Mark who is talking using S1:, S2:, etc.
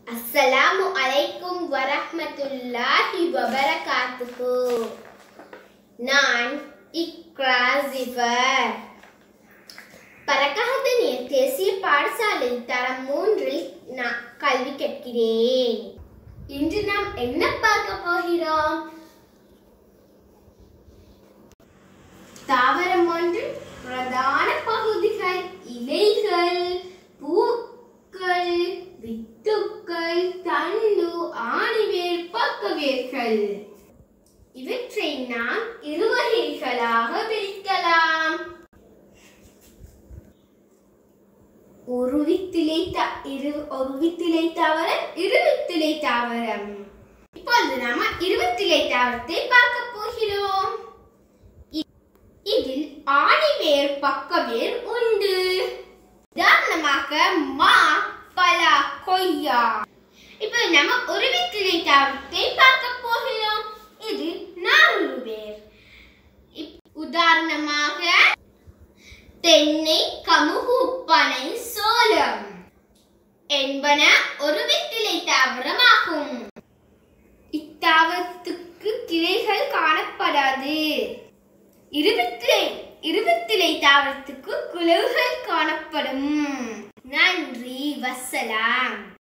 S1: அஸ்ஸலாமு அலைக்கும் வரஹ்மத்துல்லாஹி வபரகாத்துஹு நான் இக்ரா ஜிஃபர் பரகஹதனிய தேசிய பாடசாலை தரம் மூன்றில் நான் கல்வி கற்கிறேன் இன்று நாம் என்ன பார்க்க போகிறோம் தாவரம் ஒன்றின் பிரதான பகுதிகள் இலைகள் பூக்கள் வித்துக்கள் தண்டு ஆணிவேர் பக்கவேர்கள் இவற்றை நாம் இரு வகைகளாக பிரிக்கலாம் ஒரு வித்திலை த- இரு ஒரு வித்திலை தாவரம் இருவித்திலை தாவரம் இப்பொழுது நாம இருவித்திலை தாவரத்தை பார்க்க போகிறோம் இ- இதில் ஆணிவேர் பக்கவேர் உண்டு உதாரணமாக மா பலா கொய்யா இப்போ நம்ம ஒரு வித்திலை தாவரத்தை பார்க்க போகிறோம் இது நானூறு வேர் இப்- உதாரணமாக தென்னை கமுகு பனை சோளம் என்பன ஒரு வித்திலை தாவரமாகும் இத்தாவரத்துக்கு கிளைகள் காணப்படாது இருபத்திலை இருபத்திலை தாவரத்துக்கு குலவுகள் காணப்படும் நன்றி வசலாம்